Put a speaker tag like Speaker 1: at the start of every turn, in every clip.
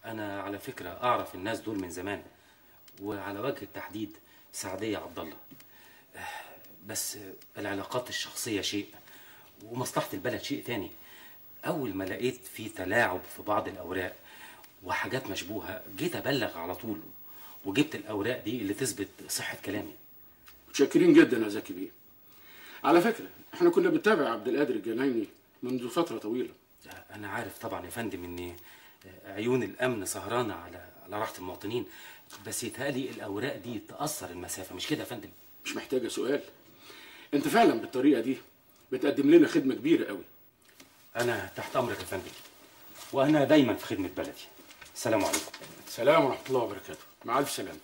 Speaker 1: انا على فكره اعرف الناس دول من زمان وعلى وجه التحديد سعديه عبد الله بس العلاقات الشخصيه شيء ومصلحه البلد شيء تاني اول ما لقيت في تلاعب في بعض الاوراق وحاجات مشبوهه جيت ابلغ على طول وجبت الاوراق دي اللي تثبت صحه كلامي
Speaker 2: متشكرين جدا يا زكي بيه على فكره احنا كنا بنتابع عبد القادر الجنايني منذ فتره طويله
Speaker 1: انا عارف طبعا يا فندم ان عيون الامن سهرانه على على راحه المواطنين بس يتهيألي الاوراق دي تاثر المسافه مش كده يا فندم
Speaker 2: مش محتاجه سؤال انت فعلا بالطريقه دي بتقدم لنا خدمه كبيره قوي
Speaker 1: انا تحت امرك يا فندم وانا دايما في خدمه بلدي السلام عليكم
Speaker 2: السلام ورحمه الله وبركاته مع الف سلامه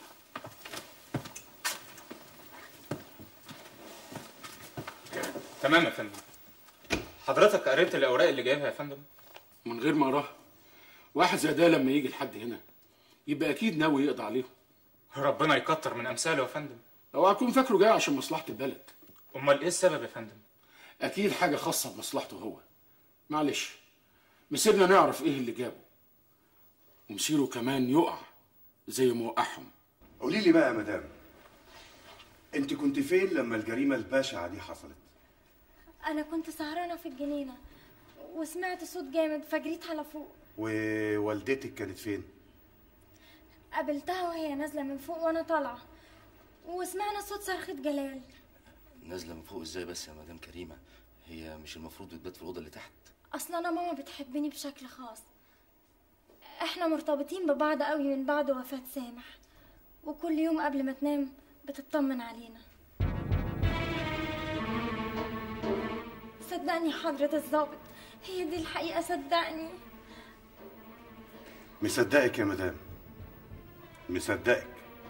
Speaker 3: تمام يا فندم حضرتك قريت الاوراق اللي جايبها يا فندم
Speaker 2: من غير ما اراها واحد زي ده لما يجي لحد هنا يبقى اكيد ناوي يقضي عليهم
Speaker 3: ربنا يكتر من امثاله يا فندم
Speaker 2: اوعى اكون فاكره جاي عشان مصلحه البلد
Speaker 3: امال ايه السبب يا فندم
Speaker 2: اكيد حاجه خاصه بمصلحته هو معلش مسيرنا نعرف ايه اللي جابه ومسيره كمان يقع زي ما وقعهم
Speaker 4: قولي لي بقى يا مدام انت كنت فين لما الجريمه البشعه دي حصلت
Speaker 5: انا كنت سهرانه في الجنينه وسمعت صوت جامد فجريت على فوق
Speaker 4: ووالدتك كانت فين
Speaker 5: قابلتها وهي نازله من فوق وانا طالعه وسمعنا صوت صرخه جلال
Speaker 6: نازله من فوق ازاي بس يا مدام كريمه هي مش المفروض تبات في الاوضه اللي تحت
Speaker 5: اصلا انا ماما بتحبني بشكل خاص احنا مرتبطين ببعض قوي من بعد وفاه سامح وكل يوم قبل ما تنام بتطمن علينا صدقني حضرة الظابط هي دي الحقيقة صدقني
Speaker 4: مصدقك يا مدام مصدقك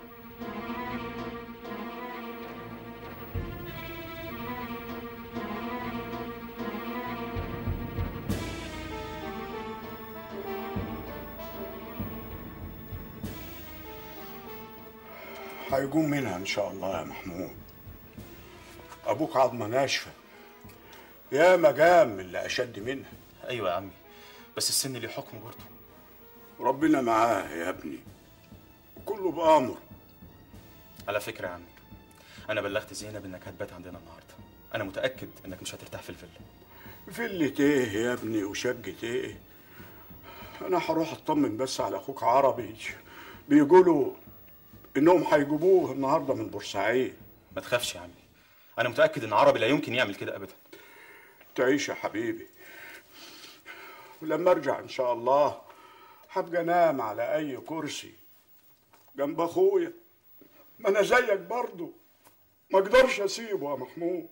Speaker 7: هيقوم منها ان شاء الله يا محمود ابوك عظمه ناشفه يا مجام اللي اشد منها
Speaker 8: ايوه يا عمي بس السن ليه حكم برضه
Speaker 7: ربنا معاه يا ابني وكله بامر
Speaker 8: على فكره يا عمي انا بلغت زينب انك هتبات عندنا النهارده انا متاكد انك مش هترتاح في الفيلا
Speaker 7: فلة ايه يا ابني وشقة ايه انا هروح اطمن بس على اخوك عربي بيقولوا انهم هيجيبوه النهارده من بورسعيد
Speaker 8: ما تخافش يا عمي انا متاكد ان عربي لا يمكن يعمل كده ابدا
Speaker 7: تعيش يا حبيبي ولما ارجع ان شاء الله هبقى انام على اي كرسي جنب اخويا ما انا زيك برضه ما اقدرش اسيبه يا محمود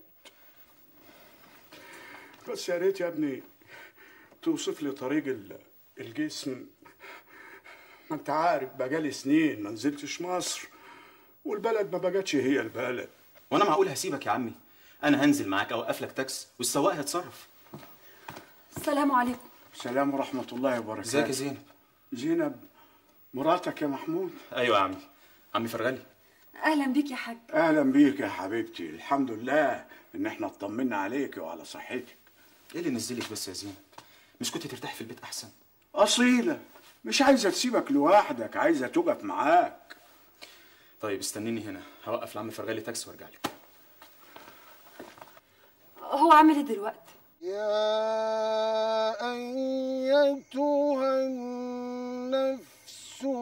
Speaker 7: بس يا ريت يا ابني توصف لي طريق ال- الجسم ما انت عارف بقالي سنين ما نزلتش مصر والبلد ما بقتش هي البلد
Speaker 8: وانا معقول هسيبك يا عمي انا هنزل معاك اوقف لك تاكس والسواق هيتصرف
Speaker 9: السلام عليكم
Speaker 7: السلام ورحمة الله وبركاته
Speaker 8: ازيك يا زينب
Speaker 7: زينب مراتك يا محمود
Speaker 8: ايوه يا عمي عمي فرغلي
Speaker 9: اهلا بيك يا حاج
Speaker 7: اهلا بيك يا حبيبتي الحمد لله ان احنا اطمنا عليك وعلى صحتك
Speaker 8: ايه اللي نزلك بس يا زينب مش كنت ترتاحي في البيت احسن
Speaker 7: اصيله مش عايزه تسيبك لوحدك عايزه تقف معاك
Speaker 8: طيب استنيني هنا هوقف لعمي فرغلي تاكسي وارجع لك
Speaker 9: هو عامل ايه دلوقتي
Speaker 10: يا أيتها النفس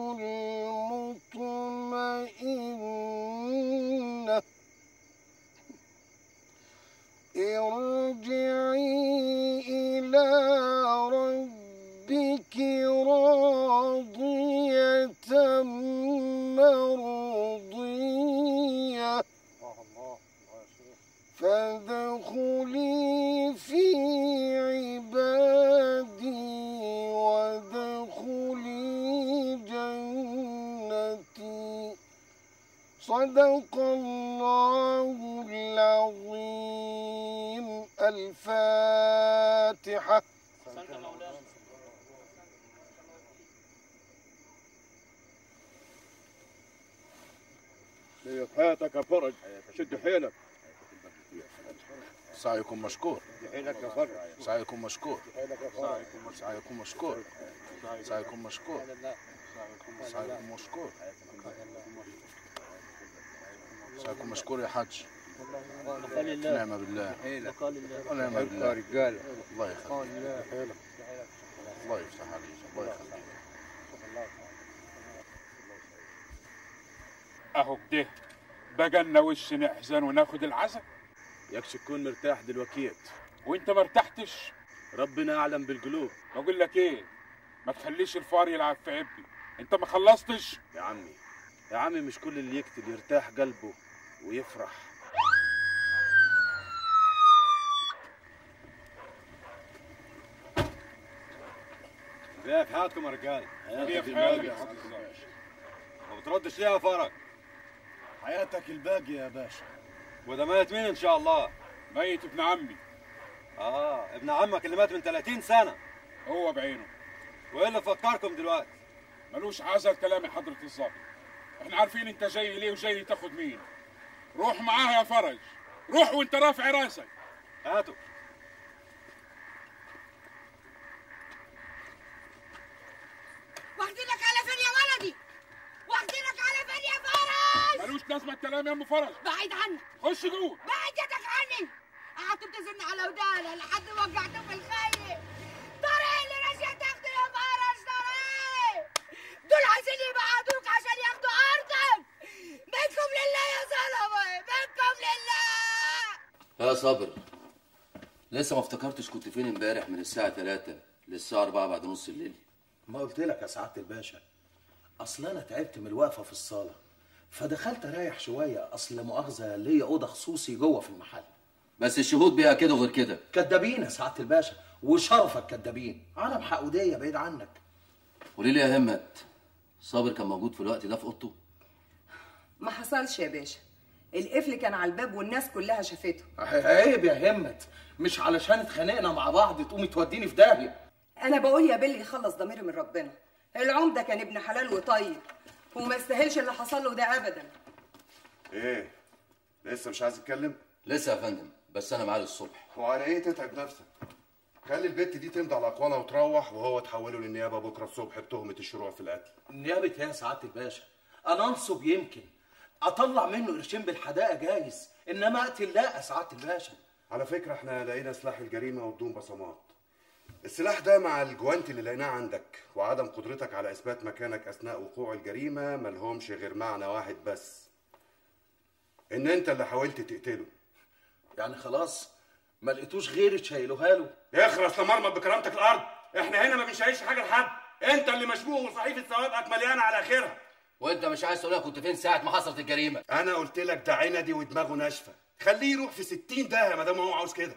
Speaker 10: المطمئنة ارجعي إلى ربك راضية مرضية فادخلي في عبادي وادخلي جنتي صدق الله العظيم الفاتحة
Speaker 11: في حياتك يا فرج شد حيلك
Speaker 2: سعيكم مشكور سعيكم مشكور سعيكم مشكور سعيكم مشكور سعيكم مشكور سعيكم مشكور يا حاج نعم بالله ونعم بالله
Speaker 10: رجاله
Speaker 2: الله يخليك الله يفتح عليك الله يخليك
Speaker 7: اهو كده بقى لنا وش نحزن وناخد العزا
Speaker 11: يكش تكون مرتاح دلوقتي
Speaker 7: وانت ما ارتحتش
Speaker 11: ربنا اعلم بالقلوب
Speaker 7: بقول لك ايه ما تخليش الفار يلعب في عبي انت ما خلصتش
Speaker 11: يا عمي يا عمي مش كل اللي يقتل يرتاح قلبه ويفرح
Speaker 12: كيف حالكم يا رجال؟
Speaker 7: كيف حالك يا
Speaker 12: ما بتردش ليه يا فرج؟
Speaker 11: حياتك الباقي يا باشا
Speaker 12: وده ميت مين ان شاء الله؟
Speaker 7: ميت ابن عمي
Speaker 12: اه ابن عمك اللي مات من 30 سنة
Speaker 7: هو بعينه
Speaker 12: وايه اللي فكركم دلوقتي؟
Speaker 7: ملوش عزا الكلام يا حضرة الظابط احنا عارفين انت جاي ليه وجاي تاخد مين روح معاها يا فرج روح وانت رافع راسك
Speaker 12: هاتوا
Speaker 13: واخدينك على فين يا ولدي واخدينك على فين يا فرج
Speaker 7: ملوش لازمه الكلام يا ام فرج
Speaker 13: بعيد عني
Speaker 7: خش جوه
Speaker 13: بعيد يدك عني قعدت بتزن على ودانا لحد ما وقعته في الخيل طارق اللي رشيت تاخده يا فرج طارق دول عايزين يبعدوك عشان ياخدوا ارضك منكم لله يا زلمه منكم لله
Speaker 6: يا صابر لسه ما افتكرتش كنت فين امبارح من الساعة 3 للساعة 4 بعد نص الليل
Speaker 11: ما قلت لك يا سعاده الباشا اصل انا تعبت من الوقفه في الصاله فدخلت اريح شويه اصل لا مؤاخذه ليا اوضه خصوصي جوه في المحل
Speaker 6: بس الشهود بيأكدوا غير كده
Speaker 11: كدابين يا سعاده الباشا وشرفك كدابين عالم حقوديه بعيد عنك
Speaker 6: قولي لي يا همت صابر كان موجود في الوقت ده في اوضته
Speaker 14: ما حصلش يا باشا القفل كان على الباب والناس كلها شافته
Speaker 11: عيب يا همت مش علشان اتخانقنا مع بعض تقومي توديني في داهيه
Speaker 14: انا بقول يا بيلي يخلص ضميري من ربنا العمده كان ابن حلال وطيب وما يستاهلش اللي حصل له ده ابدا
Speaker 4: ايه لسه مش عايز تتكلم
Speaker 6: لسه يا فندم بس انا معاه للصبح
Speaker 4: وعلى ايه تتعب نفسك خلي البت دي تمضي على اقوالها وتروح وهو تحوله للنيابه بكره الصبح بتهمه الشروع في القتل
Speaker 11: نيابه يا سعاده الباشا انا انصب يمكن اطلع منه قرشين بالحدائق جايز انما اقتل لا يا سعاده الباشا
Speaker 4: على فكره احنا لقينا سلاح الجريمه وبدون بصمات السلاح ده مع الجوانت اللي لقيناه عندك وعدم قدرتك على اثبات مكانك اثناء وقوع الجريمه ملهمش غير معنى واحد بس ان انت اللي حاولت تقتله
Speaker 11: يعني خلاص ما لقيتوش غيري تشيلوها له
Speaker 4: اخرس لمرمط بكرامتك الارض احنا هنا ما بنشيلش حاجه لحد انت اللي مشبوه وصحيفه ثوابك مليانه على اخرها
Speaker 6: وانت مش عايز تقول لها كنت فين ساعة ما حصلت الجريمة
Speaker 4: انا قلت لك ده عندي ودماغه ناشفه خليه يروح في 60 داهيه ما دام هو عاوز كده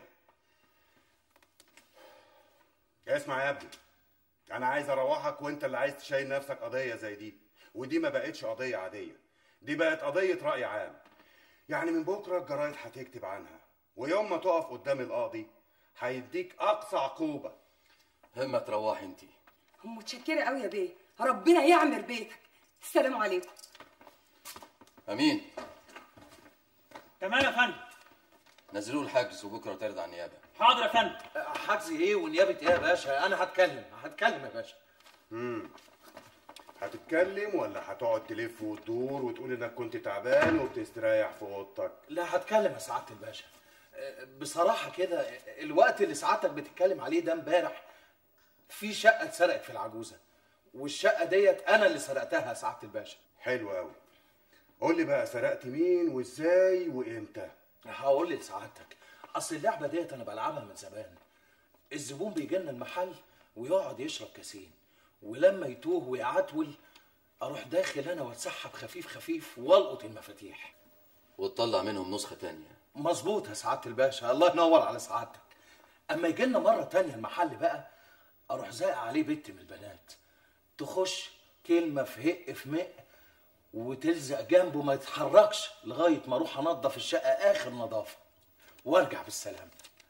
Speaker 4: اسمع يا ابني انا عايز اروحك وانت اللي عايز تشيل نفسك قضيه زي دي ودي ما بقتش قضيه عاديه دي بقت قضيه راي عام يعني من بكره الجرايد هتكتب عنها ويوم ما تقف قدام القاضي هيديك اقصى عقوبه
Speaker 6: همة تروحي انت
Speaker 14: متشكره قوي يا بيه ربنا يعمر بيتك السلام عليكم
Speaker 6: امين
Speaker 15: تمام يا فندم
Speaker 6: نزلوا الحجز وبكره ترد على النيابه
Speaker 15: حاضر يا فندم
Speaker 11: حجز ايه ونيابه ايه يا باشا انا هتكلم هتكلم يا باشا
Speaker 4: امم هتتكلم ولا هتقعد تلف وتدور وتقول انك كنت تعبان وبتستريح في اوضتك
Speaker 11: لا هتكلم يا سعاده الباشا أه، بصراحه كده الوقت اللي سعادتك بتتكلم عليه ده امبارح في شقه اتسرقت في العجوزه والشقه ديت انا اللي سرقتها يا سعاده الباشا
Speaker 4: حلو قوي قول لي بقى سرقت مين وازاي وامتى
Speaker 11: هقول لسعادتك اصل اللعبه ديت انا بلعبها من زمان الزبون بيجي لنا المحل ويقعد يشرب كاسين ولما يتوه ويعتول اروح داخل انا واتسحب خفيف خفيف والقط المفاتيح
Speaker 6: وتطلع منهم نسخه تانية
Speaker 11: مظبوط يا سعاده الباشا الله ينور على سعادتك اما يجي لنا مره تانية المحل بقى اروح زايق عليه بنت من البنات تخش كلمه في هق في مق وتلزق جنبه ما يتحركش لغايه ما اروح انضف الشقه اخر نظافه وارجع بالسلامه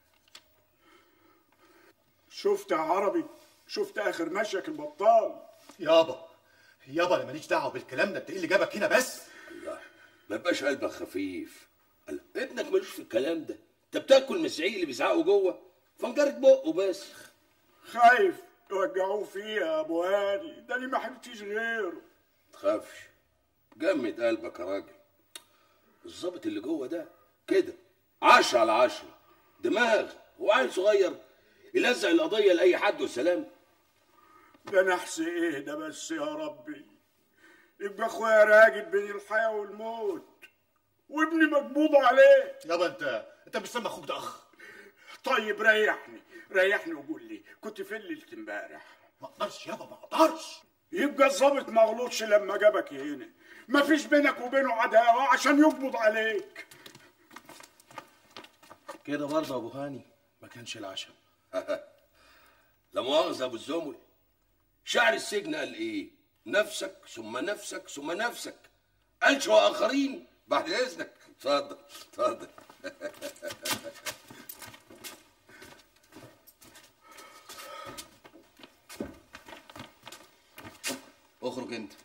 Speaker 7: شفت يا عربي شفت اخر مشيك البطال
Speaker 16: يابا يابا انا ماليش دعوه بالكلام ده انت ايه اللي جابك هنا بس
Speaker 17: ما يبقاش قلبك خفيف قال- ابنك ملوش في الكلام ده
Speaker 6: انت بتاكل من الزعيق اللي بيزعقوا جوه فنجرة بقه بس
Speaker 7: خايف يوجعوه فيها يا ابو هاني ده انا ما حبتيش غيره
Speaker 6: تخافش جمد قلبك يا راجل الظابط اللي جوه ده كده عشرة على عشرة دماغ وعيل صغير يلزق القضية لأي حد والسلام
Speaker 7: ده نحس ايه ده بس يا ربي يبقى اخويا راجل بين الحياه والموت وابني مقبوض عليه
Speaker 16: يابا انت انت مش سامع اخوك ده اخ
Speaker 7: طيب ريحني ريحني وقول لي كنت فين ليله امبارح
Speaker 16: ما اقدرش يابا ما اقدرش
Speaker 7: يبقى الظابط ما غلطش لما جابك هنا ما فيش بينك وبينه عداوه عشان يقبض عليك
Speaker 11: كده برضه يا ابو هاني ما كانش العشاء
Speaker 6: لا مؤاخذة يا ابو الزمل شعر السجن قال ايه نفسك ثم نفسك ثم نفسك قالش واخرين بعد اذنك اتفضل اتفضل
Speaker 1: اخرج انت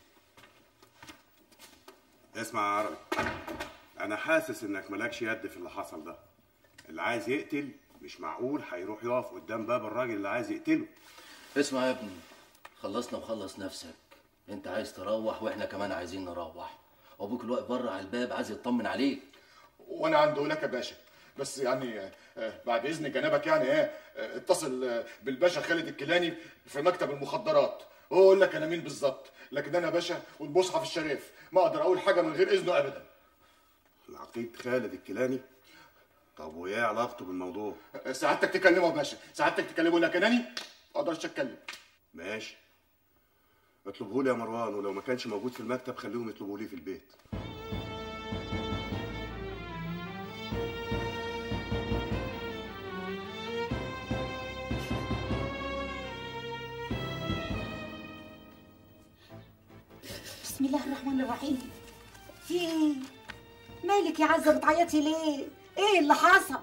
Speaker 4: اسمع يا عربي انا حاسس انك مالكش يد في اللي حصل ده اللي عايز يقتل مش معقول هيروح يقف قدام باب الراجل اللي عايز يقتله
Speaker 6: اسمع يا ابني خلصنا وخلص نفسك انت عايز تروح واحنا كمان عايزين نروح وابوك الوقت بره على الباب عايز يطمن عليك
Speaker 16: وانا عنده لك يا باشا بس يعني آه، آه، بعد اذن جنابك يعني ايه آه، اتصل آه، بالباشا خالد الكيلاني في مكتب المخدرات هو يقول لك انا مين بالظبط لكن انا باشا والمصحف الشريف ما اقدر اقول حاجه من غير اذنه ابدا
Speaker 4: العقيد خالد الكيلاني طب وايه علاقته بالموضوع
Speaker 16: آه، سعادتك تكلمه يا باشا سعادتك تكلمه لكن انا ما اقدرش اتكلم
Speaker 4: ماشي اطلبه لي يا مروان ولو ما كانش موجود في المكتب خليهم يطلبوا لي في البيت
Speaker 13: بسم الله الرحمن الرحيم في ايه مالك يا عزه بتعيطي ليه ايه اللي حصل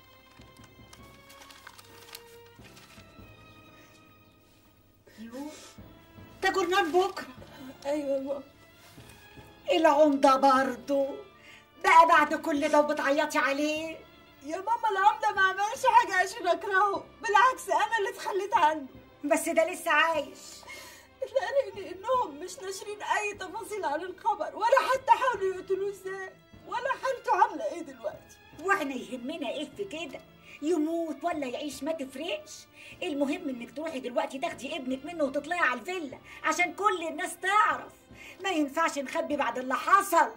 Speaker 13: يو ده جرنان بكره ايوه يا ماما العمده برضه بقى بعد كل ده وبتعيطي عليه
Speaker 17: يا ماما العمدة ما عملش حاجة عشان أكرهه بالعكس أنا اللي اتخليت عنه
Speaker 13: بس ده لسه عايش
Speaker 17: الفرق إنهم مش ناشرين أي تفاصيل عن الخبر ولا حتى حاولوا يقتلوه إزاي ولا حالته عاملة إيه دلوقتي
Speaker 13: واحنا يهمنا ايه في كده يموت ولا يعيش ما تفرقش المهم انك تروحي دلوقتي تاخدي ابنك منه وتطلعي على الفيلا عشان كل الناس تعرف ما ينفعش نخبي بعد اللي حصل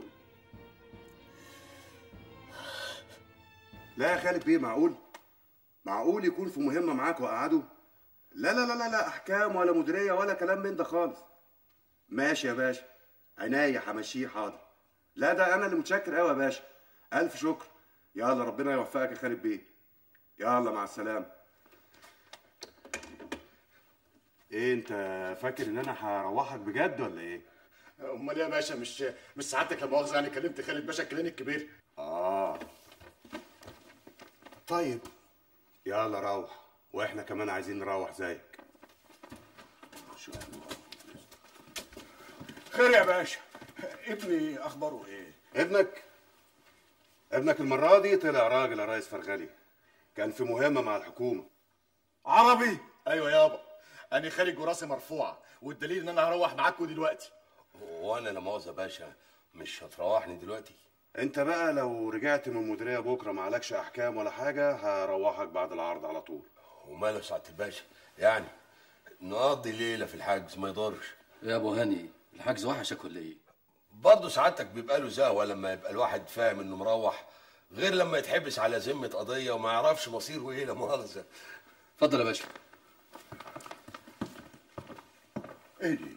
Speaker 4: لا يا خالد بيه معقول معقول يكون في مهمه معاك وقعدوا لا لا لا لا لا احكام ولا مديريه ولا كلام من ده خالص ماشي يا باشا عينيا همشيه حاضر لا ده انا اللي متشكر قوي يا باشا الف شكر يلا ربنا يوفقك يا خالد بيه يلا مع السلامه ايه انت فاكر ان انا هروحك بجد ولا ايه
Speaker 16: امال إيه يا باشا مش مش سعادتك لا مؤاخذه يعني كلمت خالد باشا الكيلاني الكبير
Speaker 4: اه طيب يلا روح واحنا كمان عايزين نروح زيك
Speaker 7: خير يا باشا ابني اخباره ايه
Speaker 4: ابنك ابنك المرة دي طلع راجل يا ريس فرغلي كان في مهمة مع الحكومة
Speaker 16: عربي ايوه يابا انا خارج وراسي مرفوعه والدليل ان انا هروح معاكم دلوقتي
Speaker 6: وانا لا مؤاخذة يا باشا مش هتروحني دلوقتي
Speaker 4: انت بقى لو رجعت من المديرية بكرة ما عليكش احكام ولا حاجة هروحك بعد العرض على طول
Speaker 6: وماله سعادة الباشا يعني نقضي ليلة في الحجز ما يضرش
Speaker 1: يا ابو هاني الحجز وحشك ولا ايه
Speaker 6: برضه سعادتك بيبقى له زهوة لما يبقى الواحد فاهم انه مروح غير لما يتحبس على ذمة قضية وما يعرفش مصيره ايه لا مؤاخذة
Speaker 1: اتفضل يا باشا
Speaker 7: ايه دي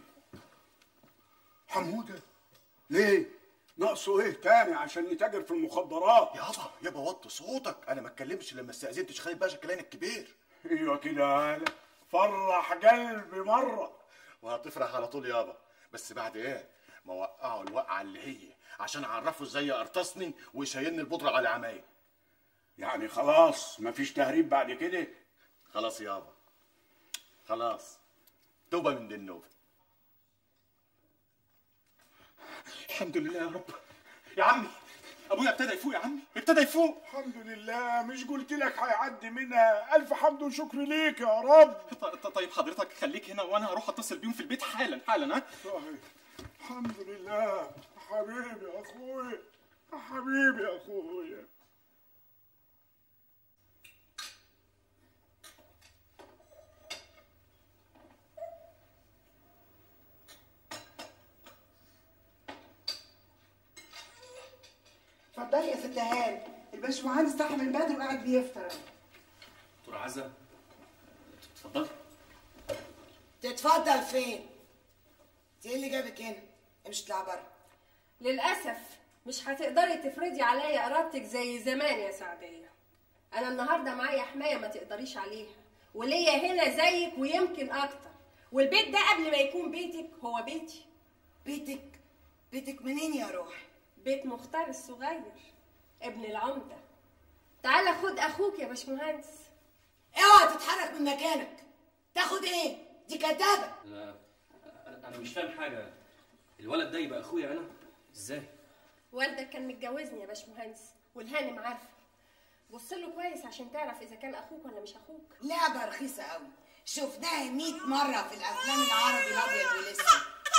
Speaker 7: حموده ليه ناقصه ايه تاني عشان يتاجر في المخدرات
Speaker 16: يابا يابا وطي صوتك انا ما اتكلمش لما استاذنتش خالد باشا الكيلاني الكبير
Speaker 7: ايوه كده هلا فرح قلبي مره
Speaker 16: وهتفرح على طول يابا بس بعد ايه ما وقعوا الوقعه اللي هي عشان اعرفه ازاي يقرطصني ويشيلني البودره على عمايل
Speaker 7: يعني خلاص مفيش تهريب بعد كده
Speaker 16: خلاص يابا خلاص توبه من دي النوبه
Speaker 7: الحمد لله يا رب يا عمي
Speaker 8: ابويا ابتدى يفوق يا عمي ابتدى يفوق
Speaker 7: الحمد لله مش قلت لك هيعدي منها الف حمد وشكر ليك يا رب
Speaker 8: ط- ط- طيب حضرتك خليك هنا وانا هروح اتصل بيهم في البيت حالا حالا ها
Speaker 7: صحيح الحمد لله حبيبي يا اخويا حبيبي يا اخويا
Speaker 18: اتفضلي يا ست هاني الباشمهندس صاحي من بدري وقاعد بيفطر
Speaker 1: دكتور عزه اتفضلي
Speaker 13: تتفضل فين؟ انت ايه اللي جابك هنا؟ مش تطلع بره
Speaker 19: للأسف مش هتقدري تفرضي عليا إرادتك زي زمان يا سعدية أنا النهاردة معايا حماية ما تقدريش عليها وليا هنا زيك ويمكن أكتر والبيت ده قبل ما يكون بيتك هو بيتي
Speaker 13: بيتك بيتك منين يا روح؟
Speaker 19: بيت مختار الصغير ابن العمدة تعالى خد أخوك يا باشمهندس
Speaker 13: اوعى تتحرك من مكانك تاخد ايه؟ دي كدابة
Speaker 1: لا انا مش فاهم حاجه الولد ده يبقى اخويا انا ازاي
Speaker 19: والدك كان متجوزني يا باشمهندس والهانم عارفة بص له كويس عشان تعرف إذا كان أخوك ولا مش أخوك
Speaker 13: لعبة رخيصة قوي شفناها 100 مرة في الأفلام العربي الأبيض والأسود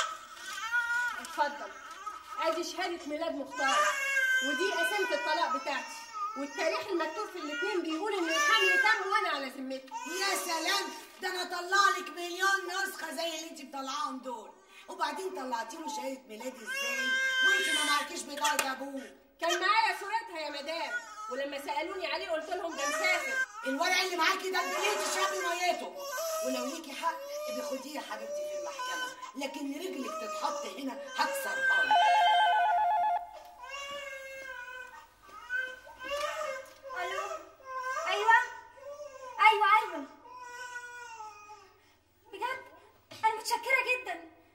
Speaker 19: اتفضل ادي شهادة ميلاد مختار ودي قسيمة الطلاق بتاعتي والتاريخ المكتوب في الاتنين بيقول ان الحمل تم وانا على ذمتي
Speaker 13: يا سلام ده انا اطلع لك مليون نسخة زي اللي انت بتطلعهم دول وبعدين طلعتي له شهادة ميلاد ازاي وانت ما معكيش بطاقة ابوه
Speaker 19: كان معايا صورتها يا مدام ولما سالوني عليه قلت لهم ده مسافر
Speaker 13: الورق اللي معاكي ده اديتي شاب ميته ولو ليكي حق ابقي خديه يا حبيبتي في المحكمة لكن رجلك تتحط هنا هكسرها لك
Speaker 5: الو ايوه ايوه ايوه بجد انا متشكره جدا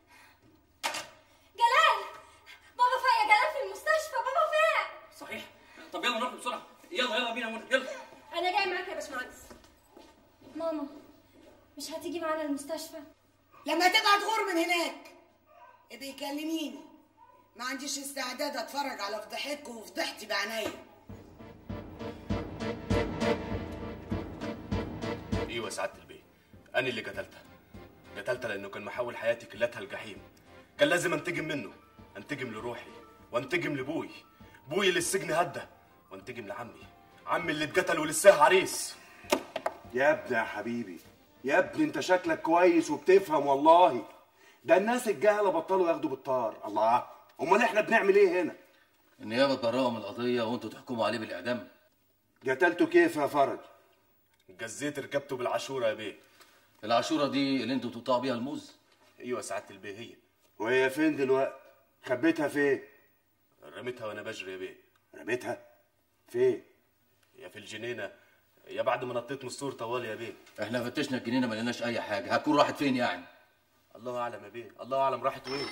Speaker 5: جلال بابا فاق يا جلال في المستشفى بابا فاق
Speaker 1: صحيح طب يلا نروح بسرعه يلا يلا بينا منى يلا
Speaker 19: انا جاي معاك يا باشمهندس
Speaker 5: ماما مش هتيجي معانا المستشفى
Speaker 13: لما تبقى تغور من هناك ابقي كلميني ما عنديش استعداد اتفرج على فضيحتكم وفضيحتي بعينيا
Speaker 6: ايوه يا سعاده البيه انا اللي قتلتها قتلتها لانه كان محول حياتي كلها الجحيم كان لازم انتقم منه انتقم لروحي وانتقم لبوي بوي اللي السجن هدى وانتقم لعمي عمي اللي اتقتل ولسه عريس
Speaker 4: يا ابني يا حبيبي يا ابني انت شكلك كويس وبتفهم والله ده الناس الجهله بطلوا ياخدوا بالطار الله امال احنا بنعمل ايه هنا
Speaker 20: النيابه تبرئه من القضيه وانتوا تحكموا عليه بالاعدام
Speaker 4: قتلته كيف يا فرج
Speaker 6: جزيت ركبته بالعاشوره يا بيه
Speaker 20: العاشوره دي اللي انتوا بتقطعوا بيها الموز
Speaker 6: ايوه يا سعاده البيه هي
Speaker 4: وهي فين دلوقتي خبيتها فين
Speaker 6: رميتها وانا بجري يا بيه
Speaker 4: رميتها فين
Speaker 6: يا في الجنينه يا بعد ما نطيت من السور طوال يا بيه
Speaker 20: احنا فتشنا الجنينه ما لقيناش اي حاجه هتكون راحت فين يعني
Speaker 6: الله اعلم يا بيه الله اعلم راحت وين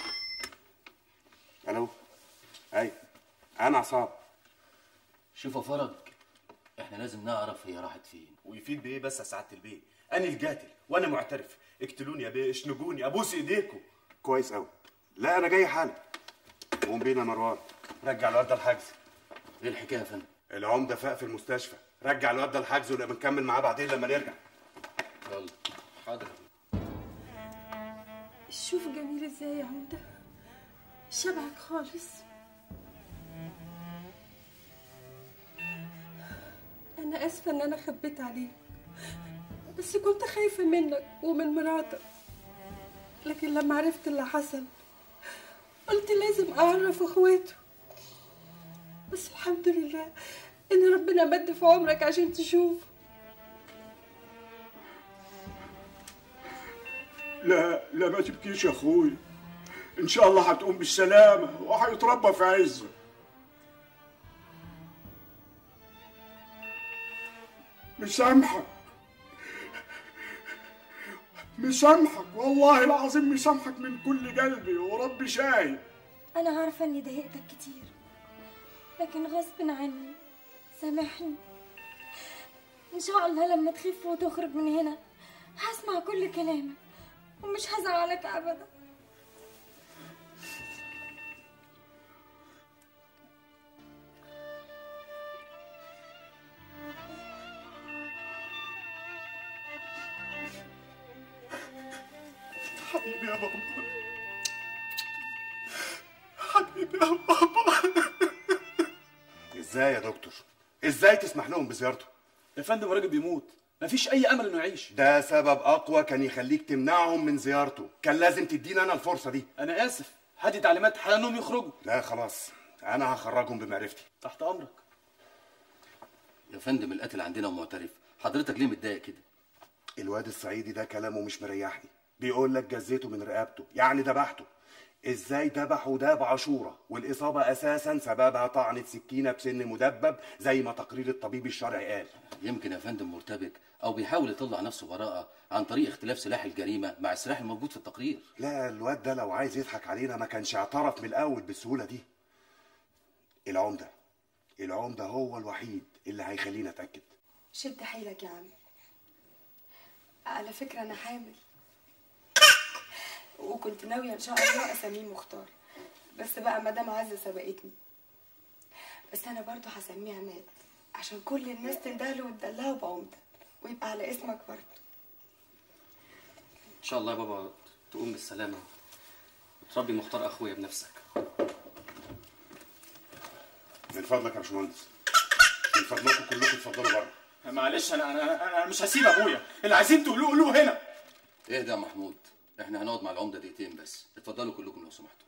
Speaker 4: الو اي انا عصام
Speaker 20: شوف يا فرج احنا لازم نعرف هي راحت فين
Speaker 6: ويفيد بايه بس يا سعاده البيه انا القاتل وانا معترف اقتلوني يا بيه اشنقوني ابوس ايديكم
Speaker 4: كويس قوي لا انا جاي حالا قوم بينا يا مروان
Speaker 6: رجع الواد ده الحجز
Speaker 20: ايه الحكايه يا فندم
Speaker 4: العمده فاق في المستشفى رجع الواد ده الحجز ونبقى نكمل معاه بعدين لما نرجع
Speaker 20: يلا حاضر
Speaker 17: شوف جميل ازاي يا عمدة شبهك خالص انا اسفة ان انا خبيت عليك بس كنت خايفة منك ومن مراتك لكن لما عرفت اللي حصل قلت لازم اعرف اخواته بس الحمد لله ان ربنا مد في عمرك عشان تشوف
Speaker 7: لا لا ما تبكيش يا اخوي ان شاء الله هتقوم بالسلامه وهيتربى في عزه مسامحك مسامحك والله العظيم مسامحك من كل قلبي وربي شاهد
Speaker 5: انا عارفه اني ضايقتك كتير لكن غصب عني سامحني ان شاء الله لما تخف وتخرج من هنا هسمع كل كلامك ومش هزعلك ابدا
Speaker 16: حبيبي يا بابا حبيبي يا بابا
Speaker 4: ازاي يا دكتور ازاي تسمح لهم بزيارته
Speaker 11: يا فندم الراجل بيموت مفيش اي امل انه يعيش
Speaker 4: ده سبب اقوى كان يخليك تمنعهم من زيارته كان لازم تدينا انا الفرصه دي
Speaker 11: انا اسف هدي تعليمات حالا انهم يخرجوا
Speaker 4: لا خلاص انا هخرجهم بمعرفتي
Speaker 11: تحت امرك
Speaker 20: يا فندم القاتل عندنا ومعترف حضرتك ليه متضايق كده
Speaker 4: الواد الصعيدي ده كلامه مش مريحني بيقول لك جزيته من رقبته يعني ذبحته ازاي ذبحه ده بعشوره والاصابه اساسا سببها طعنه سكينه بسن مدبب زي ما تقرير الطبيب الشرعي قال
Speaker 20: يمكن يا فندم مرتبك او بيحاول يطلع نفسه براءه عن طريق اختلاف سلاح الجريمه مع السلاح الموجود في التقرير
Speaker 4: لا الواد ده لو عايز يضحك علينا ما كانش اعترف من الاول بالسهوله دي العمده العمده هو الوحيد اللي هيخلينا اتاكد
Speaker 21: شد حيلك يا عم على فكرة أنا حامل وكنت ناوية إن شاء الله أسميه مختار بس بقى مدام عزة سبقتني بس أنا برضو هسميه عماد عشان كل الناس تندهله وتدلعه بعمدة ويبقى على اسمك برضو
Speaker 1: ان شاء الله يا بابا تقوم بالسلامه وتربي مختار اخويا بنفسك
Speaker 4: من فضلك يا باشمهندس من فضلكم كلكم اتفضلوا بره
Speaker 8: معلش انا انا انا مش هسيب ابويا اللي عايزين تقولوه قولوه هنا
Speaker 20: اهدى يا محمود احنا هنقعد مع العمده دقيقتين بس اتفضلوا كلكم لو سمحتوا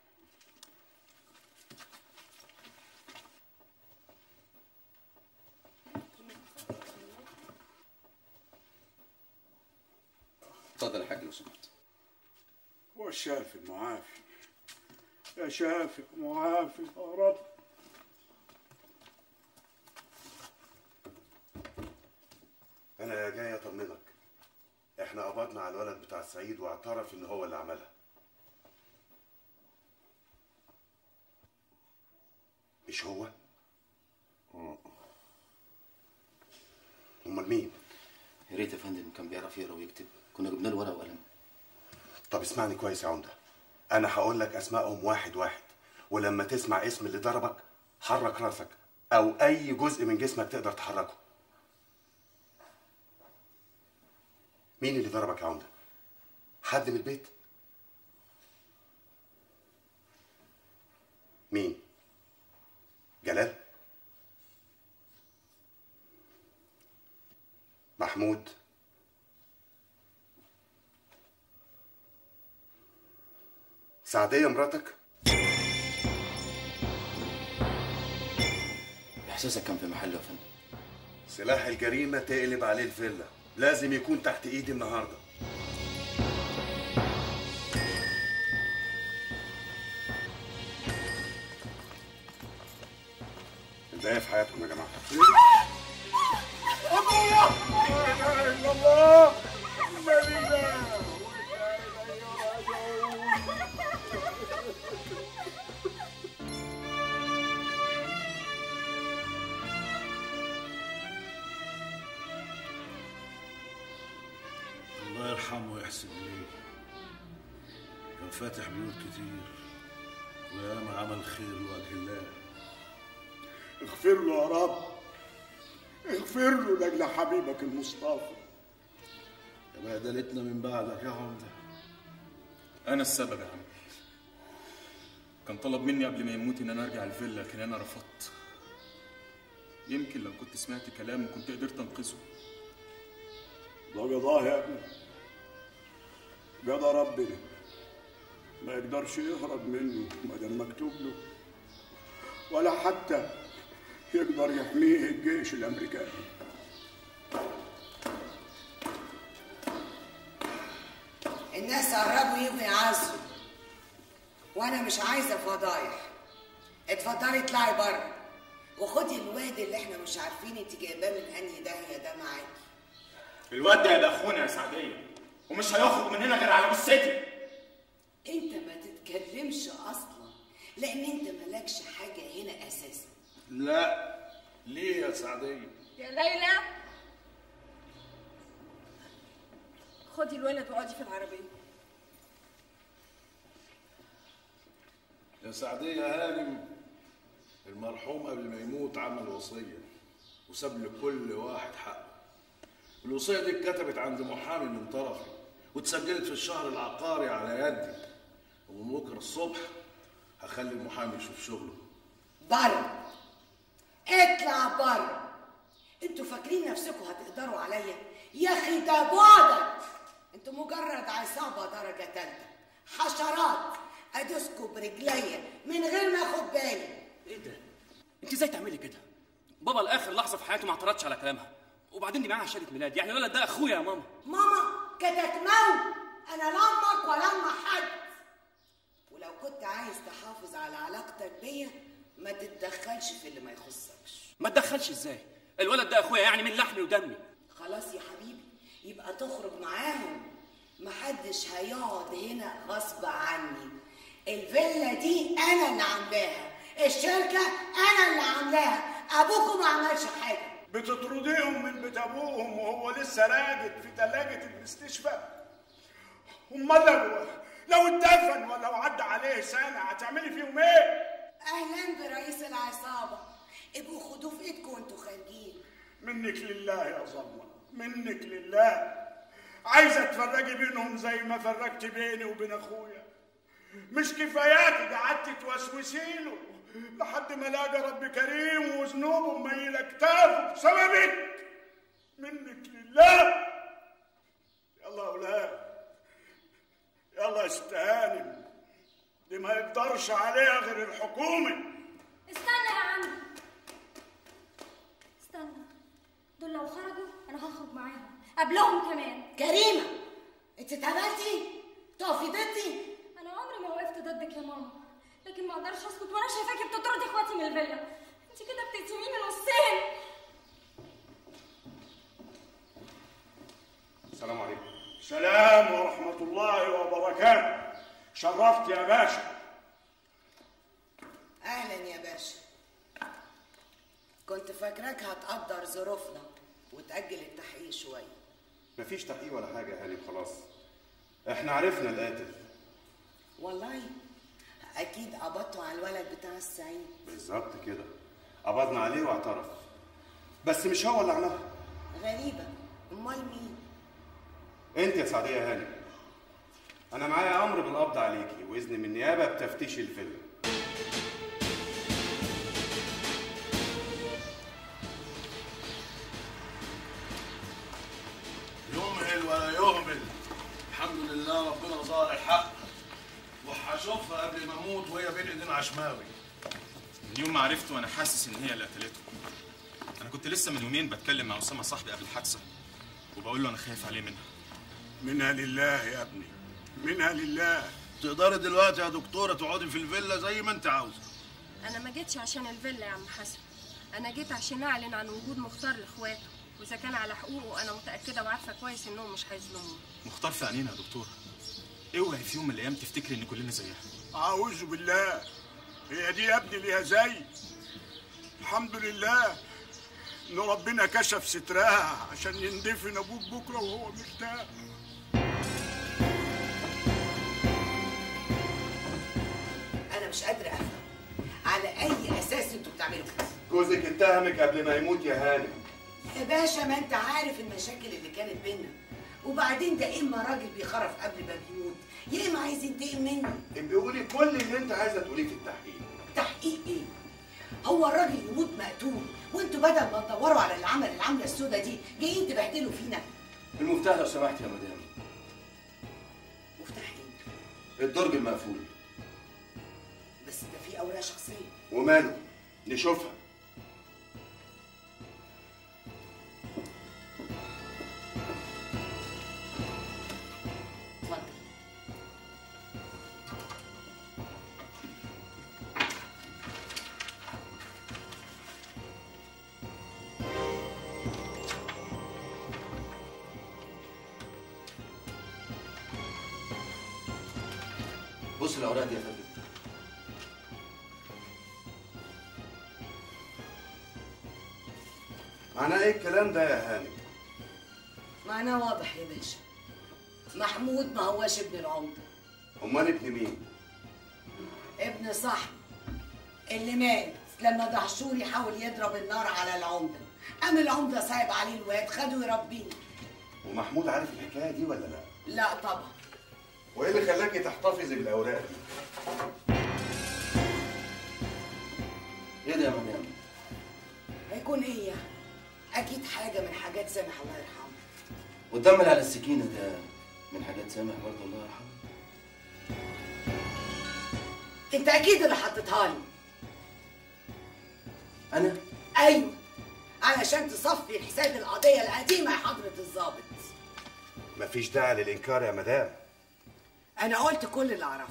Speaker 20: اتفضل يا حاج لو سمحت
Speaker 7: والشافي المعافي يا شافي معافي يا رب
Speaker 4: انا جاي اطمنك احنا قبضنا على الولد بتاع السعيد واعترف ان هو اللي عملها مش هو امال مين
Speaker 20: يا ريت يا فندم كان بيعرف يقرا ويكتب كنا جبنا له ورقه وقلم
Speaker 4: طب اسمعني كويس يا عمده انا هقول لك اسمائهم واحد واحد ولما تسمع اسم اللي ضربك حرك راسك او اي جزء من جسمك تقدر تحركه مين اللي ضربك يا عمده حد من البيت مين جلال محمود سعدية مراتك
Speaker 20: احساسك كان في محله يا فندم
Speaker 4: سلاح الجريمة تقلب عليه الفيلا لازم يكون تحت ايدي النهارده ده ايه في حياتكم يا جماعه
Speaker 16: ابويا لا اله الا الله لا اله
Speaker 22: الله يرحمه ويحسن إليه كان فاتح بيوت كتير وياما عمل خير لوجه الله
Speaker 7: اغفر له يا رب اغفر له لاجل حبيبك المصطفى
Speaker 22: يا بهدلتنا من بعدك يا عمده
Speaker 8: انا السبب يا عم كان طلب مني قبل ما يموت ان انا ارجع الفيلا لكن انا رفضت يمكن لو كنت سمعت كلامه كنت قدرت انقذه
Speaker 7: ده قضاه يا ابني قضى ربنا ما يقدرش يهرب منه ما دام مكتوب له ولا حتى يقدر يحميه الجيش الامريكاني
Speaker 13: الناس قربوا يجوا يعزوا وانا مش عايزه فضايح اتفضلي اطلعي بره وخدي الواد اللي احنا مش عارفين انت جايباه من انهي داهيه ده معاكي
Speaker 8: الواد ده هيبقى اخونا يا سعديه ومش هيخرج من هنا غير على جثتي
Speaker 13: انت ما تتكلمش اصلا لان انت مالكش حاجه هنا اساسا
Speaker 22: لا ليه يا سعديه
Speaker 19: يا ليلى خدي الولد واقعدي في العربية
Speaker 22: يا سعديه هانم المرحوم قبل ما يموت عمل وصيه وساب لكل واحد حقه الوصيه دي اتكتبت عند محامي من طرفي واتسجلت في الشهر العقاري على يدي ومن بكره الصبح هخلي المحامي يشوف شغله
Speaker 13: بره اطلع بره انتوا فاكرين نفسكم هتقدروا عليا يا اخي ده بعدك انتوا مجرد عصابه درجه تالته حشرات ادوسكوا برجليا من غير ما اخد بالي
Speaker 3: ايه ده؟ انت ازاي تعملي كده؟ بابا لاخر لحظه في حياته ما اعترضش على كلامها وبعدين دي معاها شهاده ميلاد يعني الولد ده اخويا يا ماما
Speaker 13: ماما كتكمو انا لا امك ولا ام حد ولو كنت عايز تحافظ على علاقتك بيا ما تتدخلش في اللي ما يخصكش
Speaker 3: ما تدخلش ازاي؟ الولد ده اخويا يعني من لحمي ودمي
Speaker 13: خلاص يا حبيبي يبقى تخرج معاهم محدش هيقعد هنا غصب عني الفيلا دي انا اللي عاملاها الشركه انا اللي عاملاها ابوكم ما عملش حاجه
Speaker 7: بتطرديهم من بيت ابوهم وهو لسه راقد في ثلاجه المستشفى امال لو لو اتدفن ولو عدى عليه سنه هتعملي فيهم ايه؟
Speaker 13: اهلا برئيس العصابه ابقوا خدوه في ايدكم وانتوا خارجين
Speaker 7: منك لله يا ظلمه منك لله عايزه تفرجي بينهم زي ما فرجت بيني وبين اخويا مش كفاياتي قعدت توسوسي له لحد ما لاقى رب كريم وذنوبه مميله كتافه بسببك منك لله يلا يا اولاد يلا يا ست هانم دي ما يقدرش عليها غير الحكومه
Speaker 5: استنى يا عم استنى دول لو خرجوا انا هخرج معاهم قبلهم كمان
Speaker 13: كريمه انت اتهبلتي تقفي ضدي
Speaker 5: انا عمري ما وقفت ضدك يا ماما لكن ما اقدرش اسكت وانا شايفاكي بتطردي اخواتي من الفيلا انت كده بتقسميني نصين
Speaker 4: السلام عليكم
Speaker 7: سلام ورحمه الله وبركاته شرفت يا باشا
Speaker 13: اهلا يا باشا كنت فاكراك هتقدر ظروفنا وتأجل التحقيق شويه
Speaker 4: مفيش تحقيق ولا حاجه يا هاني خلاص احنا عرفنا القاتل
Speaker 13: والله اكيد قبضتوا على الولد بتاع السعيد
Speaker 4: بالظبط كده قبضنا عليه واعترف بس مش هو اللي عملها
Speaker 13: غريبه امال مين
Speaker 4: انت يا سعديه يا هاني انا معايا امر بالقبض عليكي واذن من النيابه بتفتيش الفيلم
Speaker 22: يمهل ولا يهمل الحمد لله ربنا ظهر الحق وهشوفها قبل ما اموت وهي بين ايدين عشماوي
Speaker 8: من يوم ما عرفت وانا حاسس ان هي اللي قتلته انا كنت لسه من يومين بتكلم مع اسامه صاحبي قبل الحادثه وبقول له انا خايف عليه منها
Speaker 7: منها لله يا ابني منها لله
Speaker 22: تقدري دلوقتي يا دكتوره تقعدي في الفيلا زي ما انت عاوزه
Speaker 19: انا ما جيتش عشان الفيلا يا عم حسن انا جيت عشان اعلن عن وجود مختار لاخواته واذا كان على حقوقه انا متاكده وعارفه كويس انهم مش هيظلموه
Speaker 8: مختار في عينينا يا دكتوره اوعي في يوم من الايام تفتكري ان كلنا زيها
Speaker 7: اعوذ بالله هي دي يا ابني ليها زي الحمد لله ان ربنا كشف سترها عشان يندفن ابوك بكره وهو مرتاح
Speaker 13: انا مش قادره افهم على اي اساس انتوا بتعملوا كده
Speaker 4: جوزك اتهمك قبل ما يموت يا هاني
Speaker 13: يا باشا ما انت عارف المشاكل اللي كانت بينا وبعدين ده اما راجل بيخرف قبل ما بيموت يا اما عايز ينتقم مني
Speaker 4: ابقي قولي كل اللي انت عايزه تقوليه في التحقيق
Speaker 13: تحقيق ايه هو الراجل يموت مقتول وانتوا بدل ما تدوروا على اللي عمل العمله السوداء دي جايين تبهدلوا فينا
Speaker 20: المفتاح لو سمحت يا مدام
Speaker 13: مفتاح ايه
Speaker 20: الدرج المقفول
Speaker 13: بس ده فيه اوراق شخصيه
Speaker 4: وماله نشوفها
Speaker 13: اتفضل
Speaker 20: بص الاوراق دي يا فندم
Speaker 4: معناه ايه الكلام ده يا هاني
Speaker 13: معناه واضح يا باشا محمود ما هواش ابن العمده
Speaker 4: امال ابن مين
Speaker 13: ابن صاحبي اللي مات لما دهشور يحاول يضرب النار على العمده قام العمده صايب عليه الواد خده يربيه
Speaker 4: ومحمود عارف الحكايه دي ولا لا
Speaker 13: لا طبعا
Speaker 4: وايه اللي خلاكي تحتفظي بالاوراق دي
Speaker 20: ايه ده يا مدام
Speaker 13: هيكون ايه يعني؟ اكيد حاجه من حاجات سامح الله يرحمه
Speaker 20: والدم اللي على السكينه ده من حاجات سامح برضه الله يرحمه
Speaker 13: انت اكيد اللي حطيتها لي
Speaker 20: انا
Speaker 13: ايوه علشان تصفي حساب القضيه القديمه يا حضره الضابط
Speaker 4: مفيش داعي للانكار يا مدام
Speaker 13: انا قلت كل اللي اعرفه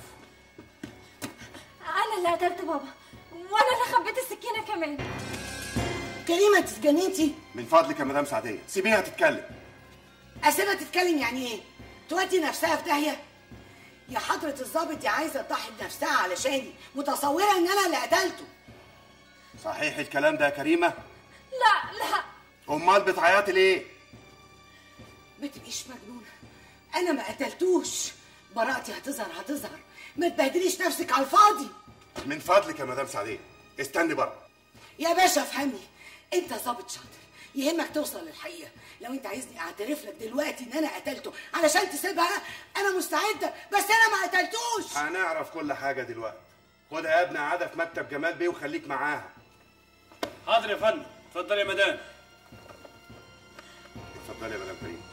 Speaker 5: انا اللي قتلت بابا وانا اللي خبيت السكينه كمان
Speaker 13: كريمه انت اتجننتي
Speaker 4: من فضلك يا مدام سعديه سيبيها تتكلم
Speaker 13: اسيبها تتكلم يعني ايه تودي نفسها في داهيه يا حضره الضابط دي عايزه تضحي بنفسها علشاني متصوره ان انا اللي قتلته
Speaker 4: صحيح الكلام ده يا كريمه
Speaker 5: لا لا
Speaker 4: امال بتعيطي ليه
Speaker 13: ما تبقيش مجنونه انا ما قتلتوش براءتي هتظهر هتظهر ما تبهدليش نفسك على الفاضي
Speaker 4: من فضلك يا مدام سعديه استني بره
Speaker 13: يا باشا افهمني انت ظابط شاطر يهمك توصل للحقيقه لو انت عايزني اعترف لك دلوقتي ان انا قتلته علشان تسيبها انا مستعده بس انا ما قتلتوش
Speaker 4: هنعرف كل حاجه دلوقتي خدها يا ابني قعدة في مكتب جمال بيه وخليك معاها
Speaker 3: حاضر يا فندم اتفضل يا مدام
Speaker 4: اتفضلي يا مدام كريم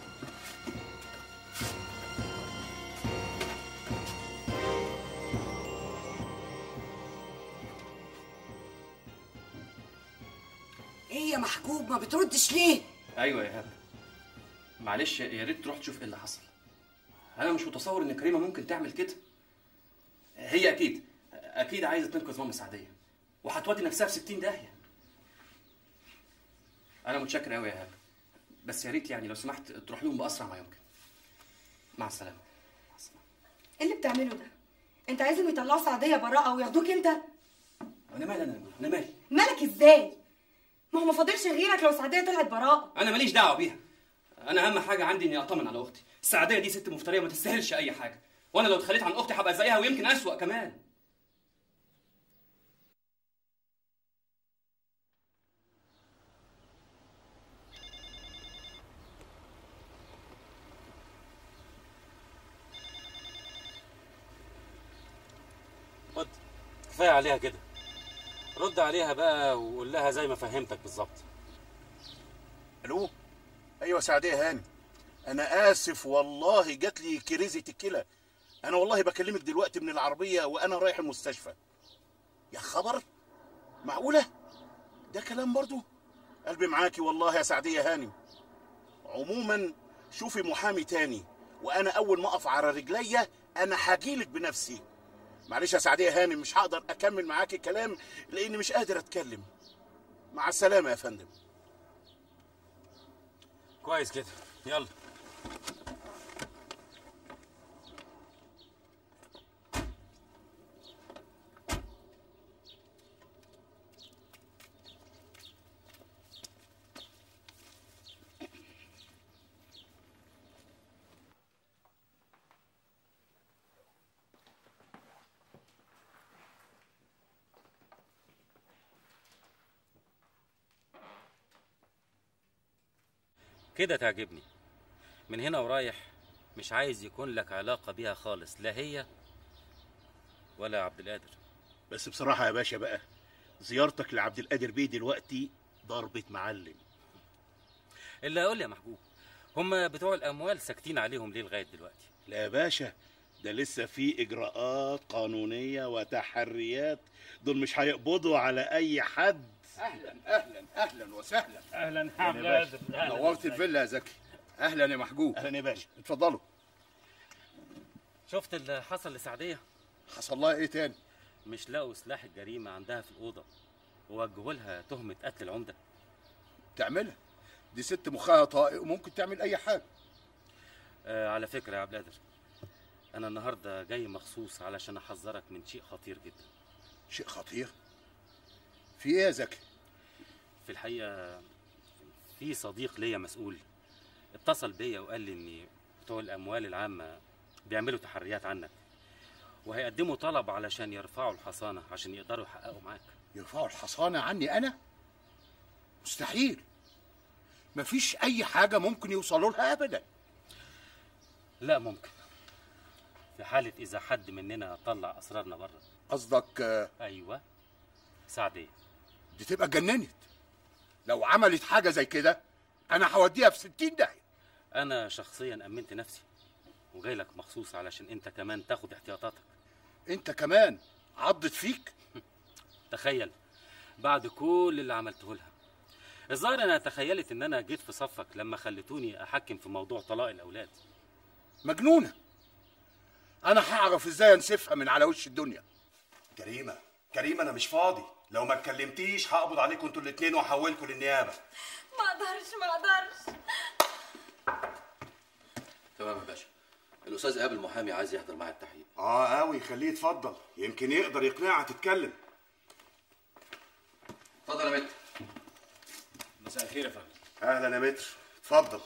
Speaker 13: ايه يا محجوب ما بتردش ليه
Speaker 3: ايوه يا هاب معلش يا ريت تروح تشوف ايه اللي حصل انا مش متصور ان كريمه ممكن تعمل كده هي اكيد اكيد عايزه تنقذ ماما سعديه وهتودي نفسها في 60 داهيه انا متشكر قوي يا هاب بس يا ريت يعني لو سمحت تروح لهم باسرع ما يمكن مع السلامه
Speaker 14: ايه اللي بتعمله ده انت عايزهم يطلعوا سعديه براءه وياخدوك انت
Speaker 3: انا مالي انا انا مالي
Speaker 14: مالك ازاي ما هو ما فاضلش غيرك لو سعديه طلعت براءه
Speaker 3: انا ماليش دعوه بيها انا اهم حاجه عندي اني اطمن على اختي السعديه دي ست مفتريه ما تستاهلش اي حاجه وانا لو اتخليت عن اختي هبقى زيها ويمكن اسوأ كمان
Speaker 1: خد كفايه عليها كده رد عليها بقى وقول لها زي ما فهمتك بالظبط
Speaker 7: الو ايوه سعديه هاني انا اسف والله جات لي كريزه الكلى انا والله بكلمك دلوقتي من العربيه وانا رايح المستشفى يا خبر معقوله ده كلام برضو قلبي معاكي والله يا سعديه هانم عموما شوفي محامي تاني وانا اول ما اقف على رجليا انا هجيلك بنفسي معلش يا سعديه هانم مش هقدر اكمل معاكي كلام لاني مش قادر اتكلم مع السلامه يا فندم
Speaker 1: كويس كده يلا كده تعجبني من هنا ورايح مش عايز يكون لك علاقة بيها خالص لا هي ولا عبد القادر
Speaker 7: بس بصراحه يا باشا بقى زيارتك لعبد القادر بيه دلوقتي ضربة معلم
Speaker 1: اللي اقول يا محبوب هم بتوع الاموال ساكتين عليهم ليه لغايه دلوقتي
Speaker 7: لا يا باشا ده لسه في اجراءات قانونيه وتحريات دول مش هيقبضوا على اي حد
Speaker 2: اهلا اهلا اهلا وسهلا
Speaker 1: اهلا
Speaker 2: يا عبد القادر. نورت الفيلا يا زكي اهلا يا محجوب
Speaker 7: اهلا يا باشا
Speaker 2: اتفضلوا
Speaker 1: شفت اللي حصل لسعديه
Speaker 2: حصل لها ايه تاني
Speaker 1: مش لقوا سلاح الجريمه عندها في الاوضه ووجهوا لها تهمه قتل العمده
Speaker 2: تعملها دي ست مخها طائق وممكن تعمل اي حاجه
Speaker 1: آه على فكره يا عبد القادر انا النهارده جاي مخصوص علشان احذرك من شيء خطير جدا
Speaker 2: شيء خطير في ايه يا زكي
Speaker 1: في الحقيقه في صديق ليا مسؤول اتصل بيا وقال لي ان بتوع الاموال العامه بيعملوا تحريات عنك وهيقدموا طلب علشان يرفعوا الحصانه عشان يقدروا يحققوا معاك
Speaker 2: يرفعوا الحصانه عني انا مستحيل مفيش اي حاجه ممكن يوصلوا لها ابدا
Speaker 1: لا ممكن في حالة إذا حد مننا طلع أسرارنا بره
Speaker 7: قصدك آه،
Speaker 1: أيوة سعدية
Speaker 7: دي تبقى اتجننت لو عملت حاجه زي كده انا هوديها في 60 داهيه
Speaker 1: أنا شخصيا أمنت نفسي وجاي لك مخصوص علشان أنت كمان تاخد احتياطاتك
Speaker 7: انت كمان عضت فيك
Speaker 1: تخيل بعد كل اللي عملته لها الظاهر أنا تخيلت إن أنا جيت في صفك لما خليتوني أحكم في موضوع طلاق الأولاد
Speaker 7: مجنونه انا هعرف ازاي انسفها من على وش الدنيا
Speaker 4: كريمه كريمه انا مش فاضي لو ما اتكلمتيش هقبض عليكم انتوا الاثنين واحولكم للنيابه
Speaker 5: ما اقدرش ما اقدرش
Speaker 20: تمام يا باشا الاستاذ قابل محامي عايز يحضر معايا التحقيق
Speaker 4: اه قوي خليه يتفضل يمكن يقدر يقنعها تتكلم
Speaker 20: اتفضل يا متر
Speaker 2: مساء الخير يا فندم
Speaker 4: اهلا يا متر اتفضل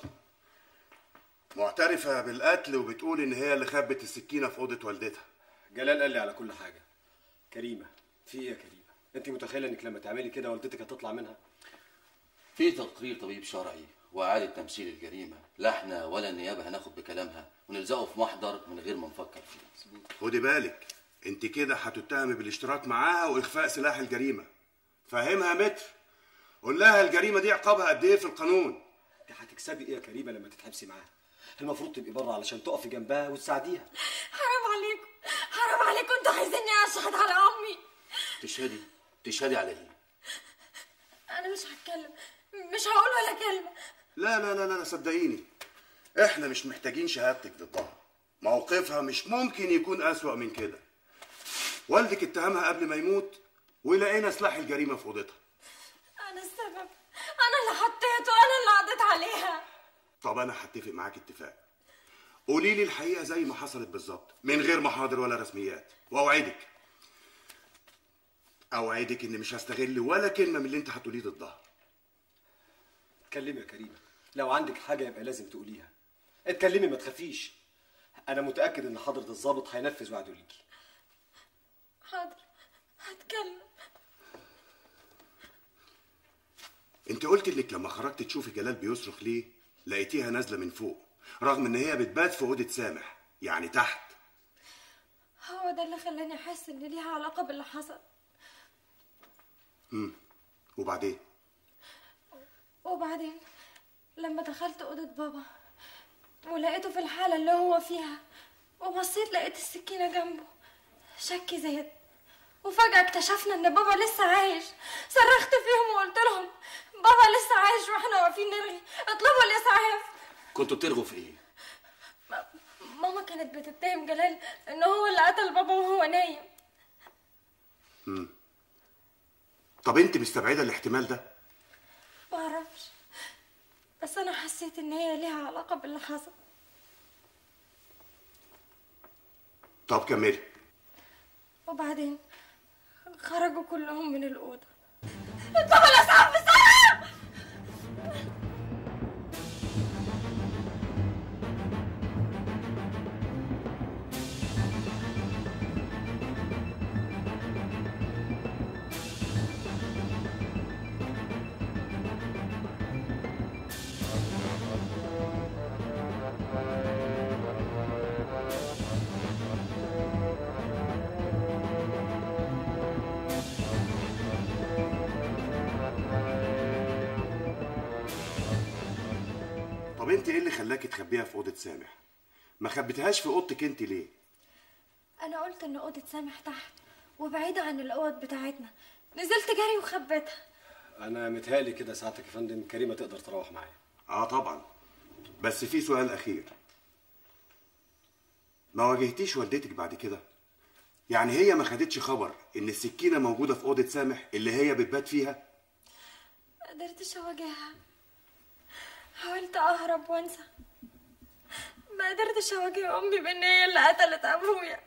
Speaker 4: معترفه بالقتل وبتقول ان هي اللي خبت السكينه في اوضه والدتها
Speaker 12: جلال قال لي على كل حاجه كريمه في ايه يا كريمه انت متخيله انك لما تعملي كده والدتك هتطلع منها
Speaker 20: في تقرير طبيب شرعي واعاده تمثيل الجريمه لا احنا ولا النيابه هناخد بكلامها ونلزقه في محضر من غير ما نفكر فيه
Speaker 4: خدي بالك انت كده هتتهمي بالاشتراك معاها واخفاء سلاح الجريمه فهمها متر قول لها الجريمه دي عقابها قد ايه في القانون
Speaker 12: انت هتكسبي ايه يا كريمه لما تتحبسي معاها المفروض تبقي بره علشان تقفي جنبها وتساعديها
Speaker 5: حرام عليكم حرام عليكم انتوا عايزيني اشهد على امي
Speaker 20: تشهدي تشهدي على ايه
Speaker 5: انا مش هتكلم مش هقول ولا كلمه
Speaker 4: لا لا لا لا صدقيني احنا مش محتاجين شهادتك ضدها موقفها مش ممكن يكون اسوأ من كده والدك اتهمها قبل ما يموت ولقينا سلاح الجريمه في اوضتها
Speaker 5: انا السبب انا اللي حطيته انا اللي قضيت عليها
Speaker 4: طب انا هتفق معاك اتفاق قولي لي الحقيقه زي ما حصلت بالظبط من غير محاضر ولا رسميات واوعدك اوعدك اني مش هستغل ولا كلمه من اللي انت هتقوليه ضدها
Speaker 12: اتكلمي يا كريمه لو عندك حاجه يبقى لازم تقوليها اتكلمي ما تخافيش انا متاكد ان حضره الضابط هينفذ وعده ليكي
Speaker 5: حاضر هتكلم
Speaker 4: انت قلت انك لما خرجت تشوفي جلال بيصرخ ليه لقيتيها نازله من فوق رغم ان هي بتبات في اوضه سامح يعني تحت
Speaker 5: هو ده اللي خلاني احس ان ليها علاقه باللي حصل
Speaker 4: امم وبعدين
Speaker 5: وبعدين لما دخلت اوضه بابا ولقيته في الحاله اللي هو فيها وبصيت لقيت السكينه جنبه شكي زاد وفجأة اكتشفنا إن بابا لسه عايش صرخت فيهم وقلت لهم بابا لسه عايش واحنا واقفين نرغي اطلبوا الإسعاف
Speaker 20: كنتوا بترغوا في ايه
Speaker 5: ماما كانت بتتهم جلال إن هو اللي قتل بابا وهو نايم
Speaker 4: امم طب انت مستبعده الاحتمال ده
Speaker 5: معرفش بس أنا حسيت إن هي ليها علاقة باللي حصل
Speaker 4: طب كملي
Speaker 5: وبعدين خرجوا كلهم من الأوضة اطلبوا الإسعاف بسرعة
Speaker 4: طب انت ايه اللي خلاكي تخبيها في اوضه سامح ما خبيتهاش في اوضتك انت ليه
Speaker 5: أنا قلت إن أوضة سامح تحت وبعيدة عن الأوض بتاعتنا نزلت جري وخبيتها
Speaker 12: انا متهيألي كده ساعتك يا فندم كريمه تقدر تروح معايا
Speaker 4: اه طبعا بس في سؤال اخير ما واجهتيش والدتك بعد كده يعني هي ما خدتش خبر ان السكينه موجوده في اوضه سامح اللي هي بتبات فيها
Speaker 5: ما قدرتش أواجهها حاولت أهرب وأنسى ما قدرتش أواجه أمي بإن هي اللي قتلت أبويا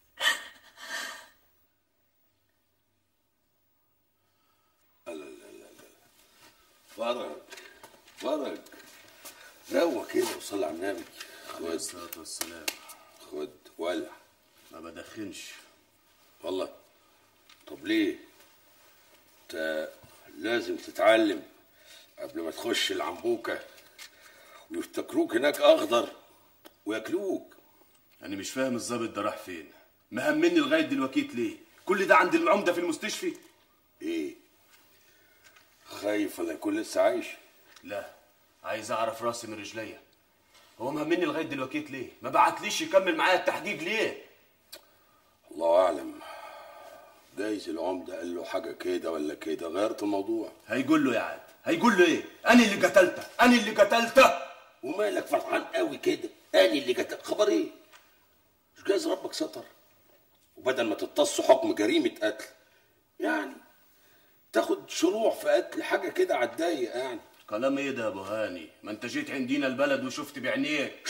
Speaker 6: فرج فرج روق كده وصلي على النبي
Speaker 22: عليه الصلاة والسلام
Speaker 6: خد ولع
Speaker 22: ما بدخنش
Speaker 6: والله طب ليه انت لازم تتعلم قبل ما تخش العنبوكة ويفتكروك هناك اخضر وياكلوك
Speaker 22: انا مش فاهم الظابط ده راح فين مهمني لغايه دلوقتي ليه كل ده عند العمده في المستشفى
Speaker 6: ايه خايف ولا يكون لسه عايش
Speaker 22: لا عايز اعرف راسي من رجليا هو مهمني لغايه دلوقتي ليه ما بعتليش يكمل معايا التحقيق ليه
Speaker 6: الله اعلم جايز العمده قال له حاجه كده ولا كده غيرت الموضوع
Speaker 22: هيقول له يا عاد هيقول له ايه انا اللي قتلته انا اللي قتلته
Speaker 6: ومالك فرحان قوي كده انا اللي قتل خبر ايه مش جايز ربك ستر وبدل ما تتص حكم جريمه قتل يعني تاخد شروع في قتل حاجه كده على الضيق يعني
Speaker 22: كلام ايه ده يا ابو هاني ما انت جيت عندنا البلد وشفت بعينيك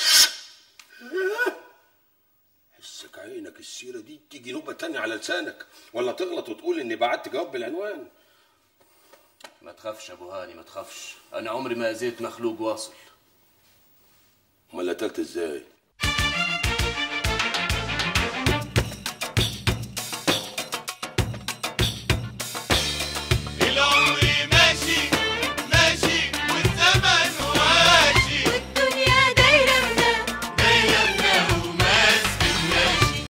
Speaker 6: حسك عينك السيره دي تيجي نوبه تانية على لسانك ولا تغلط وتقول اني بعت جواب بالعنوان
Speaker 22: ما تخافش يا ابو هاني ما تخافش انا عمري ما اذيت مخلوق واصل
Speaker 6: امال قتلت ازاي